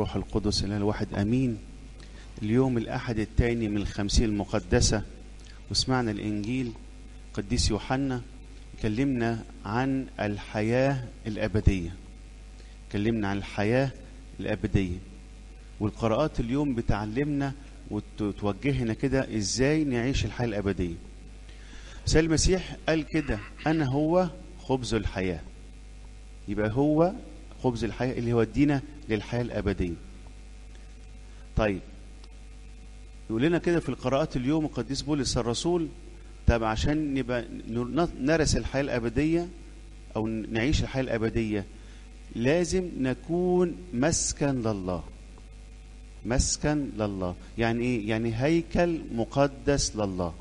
والروح القدس الاله الواحد امين اليوم الاحد الثاني من الخمسين المقدسه وسمعنا الانجيل قديس يوحنا كلمنا عن الحياه الابديه كلمنا عن الحياه الابديه والقراءات اليوم بتعلمنا وتوجهنا كده ازاي نعيش الحياه الابديه سيد المسيح قال كده انا هو خبز الحياه يبقى هو خبز الحياه اللي يودينا للحياه الابديه طيب يقول لنا كده في القراءات اليوم القديس بولس الرسول طب عشان نبقى نرث الحياه الابديه او نعيش الحياه الابديه لازم نكون مسكن لله مسكن لله يعني ايه يعني هيكل مقدس لله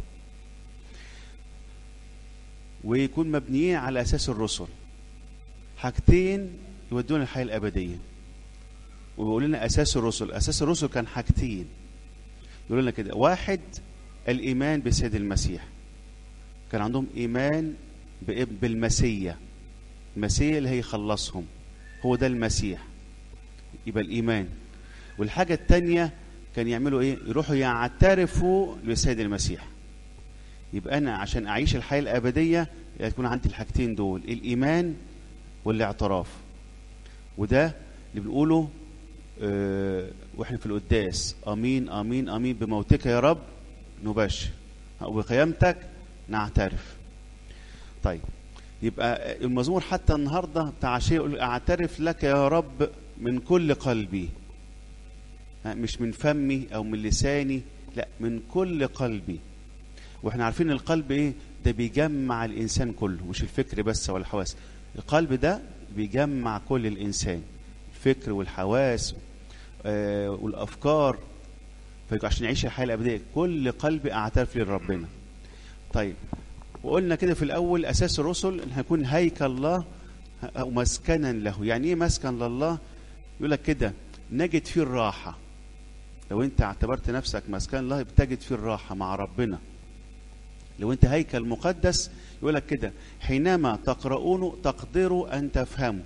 ويكون مبنيين على اساس الرسل حاجتين يودونا الحياه الابديه ويقول لنا اساس الرسل اساس الرسل كان حاجتين يقول لنا كده واحد الايمان بسيد المسيح كان عندهم ايمان بالمسيا المسيا اللي هيخلصهم هو ده المسيح يبقى الايمان والحاجه الثانيه كان يعملوا ايه يروحوا يعترفوا بسيد المسيح يبقى انا عشان اعيش الحياه الابديه يكون عندي الحاجتين دول الايمان والاعتراف وده اللي بنقوله اه واحنا في القداس امين امين امين بموتك يا رب نبشر وبقيامتك نعترف طيب يبقى المزمور حتى النهارده بتاع عشيه يقول اعترف لك يا رب من كل قلبي مش من فمي او من لساني لا من كل قلبي واحنا عارفين القلب ايه ده بيجمع الانسان كله مش الفكر بس ولا الحواس القلب ده بيجمع كل الانسان الفكر والحواس آه والافكار فعشان نعيش الحياه الابديه كل قلب اعترف لربنا طيب وقلنا كده في الاول اساس الرسل ان هيكون هيكل الله او مسكنا له يعني ايه مسكن لله يقول لك كده نجد فيه الراحه لو انت اعتبرت نفسك مسكن الله بتجد فيه الراحه مع ربنا لو انت هيكل مقدس يقول لك كده حينما تقرؤونه تقدروا ان تفهموا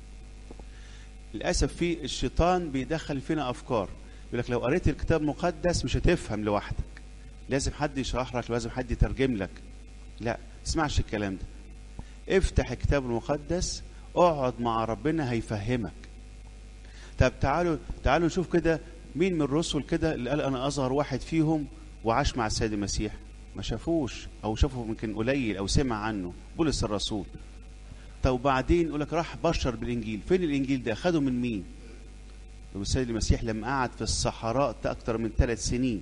للاسف في الشيطان بيدخل فينا افكار يقول لك لو قريت الكتاب المقدس مش هتفهم لوحدك لازم حد يشرح لك لازم حد يترجم لك لا تسمعش الكلام ده افتح الكتاب المقدس اقعد مع ربنا هيفهمك طب تعالوا تعالوا نشوف كده مين من الرسل كده اللي قال انا اصغر واحد فيهم وعاش مع السيد المسيح ما شافوش او شافوا يمكن قليل او سمع عنه بولس الرسول طب وبعدين يقول لك راح بشر بالانجيل فين الانجيل ده خده من مين السيد المسيح لما قعد في الصحراء اكتر من ثلاث سنين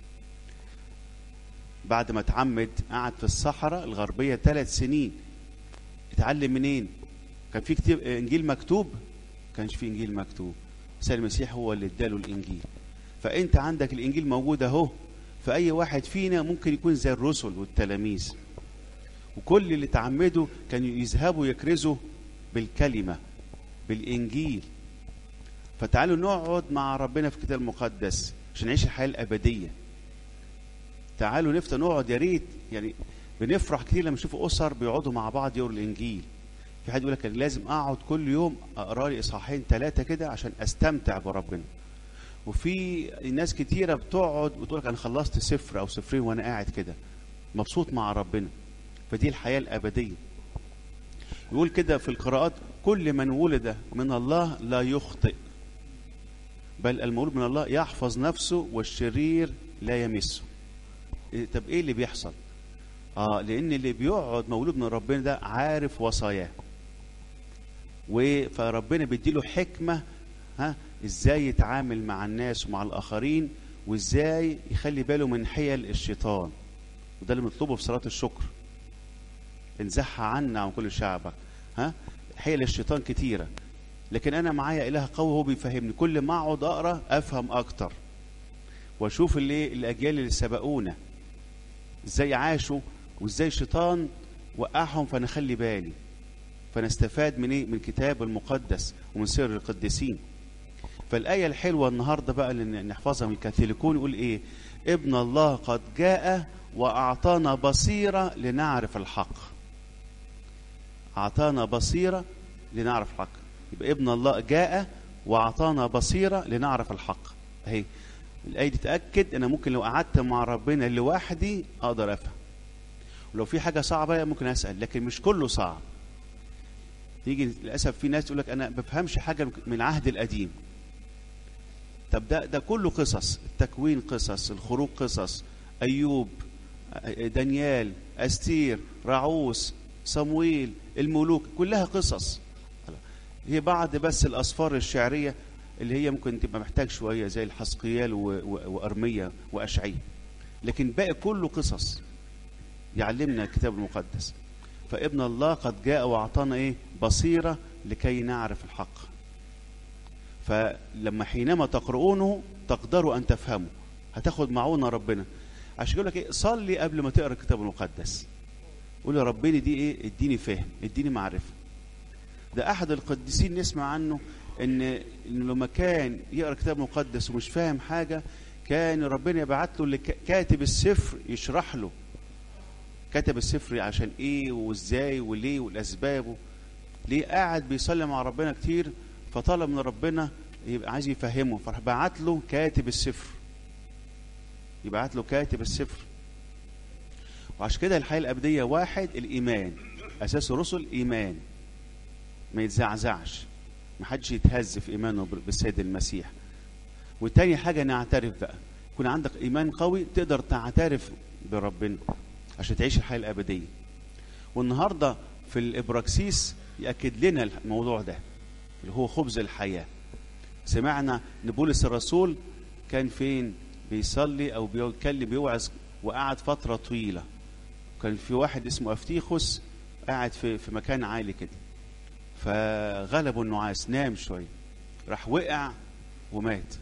بعد ما اتعمد قعد في الصحراء الغربيه ثلاث سنين اتعلم منين كان في كتير انجيل مكتوب كانش في انجيل مكتوب السيد المسيح هو اللي اداله الانجيل فانت عندك الانجيل موجود اهو فاي واحد فينا ممكن يكون زي الرسل والتلاميذ وكل اللي تعمدوا كانوا يذهبوا يكرزوا بالكلمه بالانجيل فتعالوا نقعد مع ربنا في الكتاب المقدس عشان نعيش الحياه الابديه تعالوا نفتح نقعد يا ريت يعني بنفرح كتير لما نشوف اسر بيقعدوا مع بعض يقروا الانجيل في حد يقول لك لازم اقعد كل يوم اقرا لي اصحاحين ثلاثه كده عشان استمتع بربنا وفي ناس كتيره بتقعد وتقول لك انا خلصت سفر او سفرين وانا قاعد كده مبسوط مع ربنا فدي الحياه الابديه يقول كده في القراءات كل من ولد من الله لا يخطئ بل المولود من الله يحفظ نفسه والشرير لا يمسه إيه طب ايه اللي بيحصل اه لان اللي بيقعد مولود من ربنا ده عارف وصاياه فربنا بيديله حكمه ها ازاي يتعامل مع الناس ومع الاخرين وازاي يخلي باله من حيل الشيطان وده اللي مطلوبه في صلاه الشكر انزحها عنا عن كل شعبك ها حيل الشيطان كتيره لكن انا معايا اله قوي هو بيفهمني كل ما اقعد اقرا افهم اكتر واشوف اللي الاجيال اللي سبقونا ازاي عاشوا وازاي الشيطان وقعهم فنخلي بالي فنستفاد من ايه من الكتاب المقدس ومن سير القديسين فالايه الحلوه النهارده بقى اللي نحفظها من الكاثوليكون يقول ايه ابن الله قد جاء واعطانا بصيره لنعرف الحق اعطانا بصيره لنعرف الحق يبقى ابن الله جاء واعطانا بصيره لنعرف الحق اهي الايه دي تاكد ان ممكن لو قعدت مع ربنا لوحدي اقدر افهم ولو في حاجه صعبه ممكن اسال لكن مش كله صعب يجي للاسف في ناس تقول لك انا ما بفهمش حاجه من العهد القديم طب ده ده كله قصص التكوين قصص الخروج قصص ايوب دانيال استير راعوس صمويل الملوك كلها قصص هي بعض بس الاسفار الشعريه اللي هي ممكن تبقى محتاج شويه زي الحسقيال وارميه واشعياء لكن باقي كله قصص يعلمنا الكتاب المقدس فابن الله قد جاء واعطانا ايه بصيره لكي نعرف الحق فلما حينما تقرؤونه تقدروا ان تفهموا هتاخد معونه ربنا عشان يقول لك ايه صلي قبل ما تقرا الكتاب المقدس قول يا ربنا دي ايه اديني فهم اديني معرفه ده احد القديسين نسمع عنه ان ان لما كان يقرا الكتاب المقدس ومش فاهم حاجه كان ربنا يبعت له كاتب السفر يشرح له كتب السفر عشان ايه وازاي وليه والاسباب ليه قاعد بيصلي مع ربنا كتير فطلب من ربنا يبقى عايز يفهمه فراح بعت له كاتب السفر يبعت له كاتب السفر وعشان كده الحياه الابديه واحد الايمان اساس الرسل ايمان ما يتزعزعش ما حدش يتهز في ايمانه بالسيد المسيح والتاني حاجه نعترف بقى يكون عندك ايمان قوي تقدر تعترف بربنا عشان تعيش الحياه الابديه والنهارده في الابراكسيس ياكد لنا الموضوع ده اللي هو خبز الحياه سمعنا ان بولس الرسول كان فين بيصلي او بيتكلم بيوعظ وقعد فتره طويله كان في واحد اسمه افتيخوس قاعد في في مكان عالي كده فغلبه النعاس نام شويه راح وقع ومات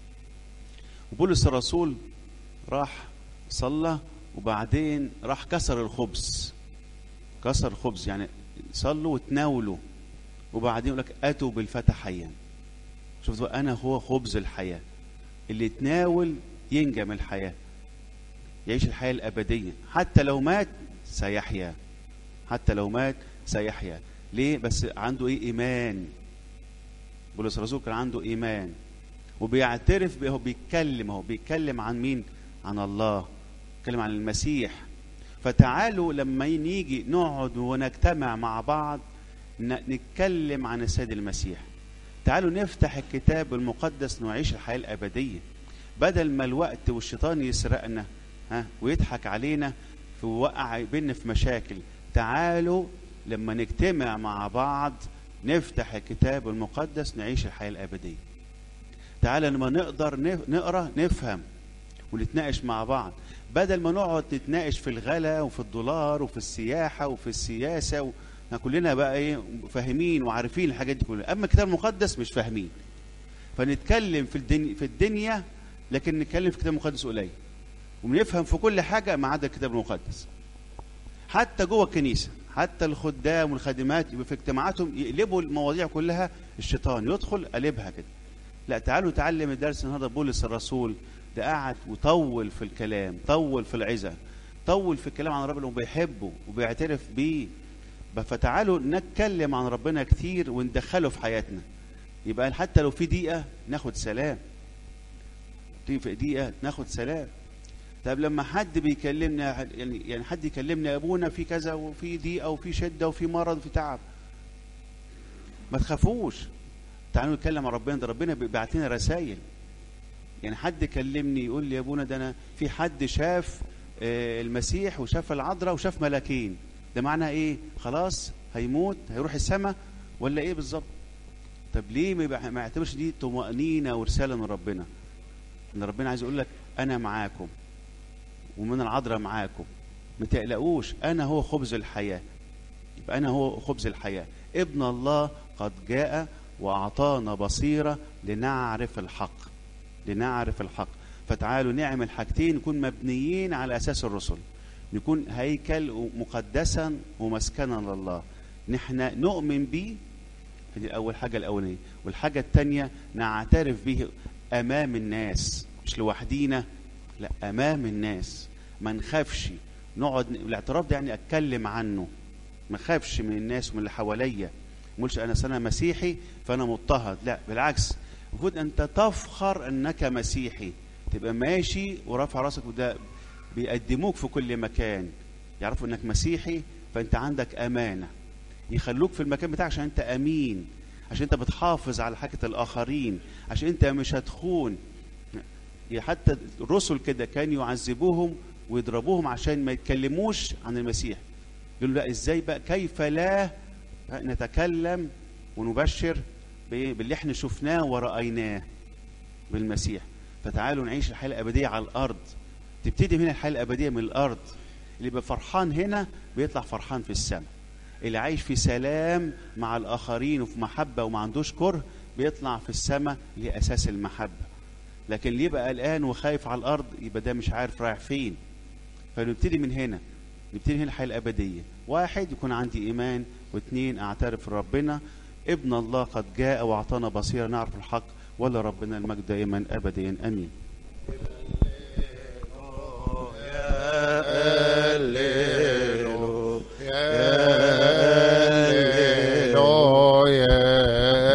وبولس الرسول راح صلى وبعدين راح كسر الخبز كسر الخبز يعني صلوا وتناولوا وبعدين يقول لك اتوا بالفتى حيا شفت بقى انا هو خبز الحياه اللي يتناول ينجى من الحياه يعيش الحياه الابديه حتى لو مات سيحيا حتى لو مات سيحيا ليه بس عنده ايه ايمان بولس الرسول كان عنده ايمان وبيعترف به هو بيتكلم هو بيتكلم عن مين عن الله بيتكلم عن المسيح فتعالوا لما نيجي نقعد ونجتمع مع بعض نتكلم عن السيد المسيح تعالوا نفتح الكتاب المقدس نعيش الحياة الأبدية بدل ما الوقت والشيطان يسرقنا ها ويضحك علينا في وقع بينا في مشاكل تعالوا لما نجتمع مع بعض نفتح الكتاب المقدس نعيش الحياة الأبدية تعالى لما نقدر نقرا نفهم ونتناقش مع بعض بدل ما نقعد نتناقش في الغلا وفي الدولار وفي السياحة وفي السياسة و... كلنا بقى ايه فاهمين وعارفين الحاجات دي كلها اما الكتاب المقدس مش فاهمين فنتكلم في الدنيا في الدنيا لكن نتكلم في الكتاب المقدس قليل وبنفهم في كل حاجه ما عدا الكتاب المقدس حتى جوه الكنيسه حتى الخدام والخادمات يبقى في اجتماعاتهم يقلبوا المواضيع كلها الشيطان يدخل قلبها كده لا تعالوا نتعلم الدرس النهارده بولس الرسول ده قعد وطول في الكلام طول في العزة طول في الكلام عن ربنا وبيحبه وبيعترف بيه فتعالوا نتكلم عن ربنا كتير وندخله في حياتنا يبقى حتى لو في دقيقة ناخد سلام في دقيقة ناخد سلام طب لما حد بيكلمنا يعني يعني حد يكلمنا يا ابونا في كذا وفي ضيقه وفي شده وفي مرض وفي تعب ما تخافوش تعالوا نتكلم عن ربنا ده ربنا بيبعت لنا رسائل يعني حد كلمني يقول لي يا ابونا ده انا في حد شاف المسيح وشاف العذراء وشاف ملاكين ده معنى ايه خلاص هيموت هيروح السماء ولا ايه بالظبط طب ليه ما يعتبرش دي طمأنينة ورسالة من ربنا ان ربنا عايز يقول لك انا معاكم ومن العذراء معاكم ما تقلقوش انا هو خبز الحياة يبقى انا هو خبز الحياة ابن الله قد جاء واعطانا بصيرة لنعرف الحق لنعرف الحق فتعالوا نعمل حاجتين نكون مبنيين على اساس الرسل نكون هيكل مقدسا ومسكنا لله نحن نؤمن به دي اول حاجه الاولانيه والحاجه الثانيه نعترف به امام الناس مش لوحدينا لا امام الناس ما نخافش نقعد الاعتراف ده يعني اتكلم عنه ما خافش من الناس ومن اللي حواليا مقولش انا سنه مسيحي فانا مضطهد لا بالعكس المفروض انت تفخر انك مسيحي تبقى ماشي ورافع راسك وده بيقدموك في كل مكان يعرفوا انك مسيحي فانت عندك امانه يخلوك في المكان بتاعك عشان انت امين عشان انت بتحافظ على حاجه الاخرين عشان انت مش هتخون حتى الرسل كده كانوا يعذبوهم ويضربوهم عشان ما يتكلموش عن المسيح يقولوا لا ازاي بقى كيف لا نتكلم ونبشر باللي احنا شفناه ورأيناه بالمسيح فتعالوا نعيش الحياة الأبدية على الأرض تبتدي هنا الحياة الأبدية من الأرض اللي يبقى فرحان هنا بيطلع فرحان في السماء اللي عايش في سلام مع الآخرين وفي محبة وما عندوش كره بيطلع في السماء لأساس المحبة لكن اللي يبقى قلقان وخايف على الأرض يبقى ده مش عارف رايح فين فنبتدي من هنا نبتدي هنا الحياة الأبدية واحد يكون عندي إيمان واثنين أعترف ربنا ابن الله قد جاء واعطانا بصيرة نعرف الحق ولا ربنا المجد دائما أبديا أمين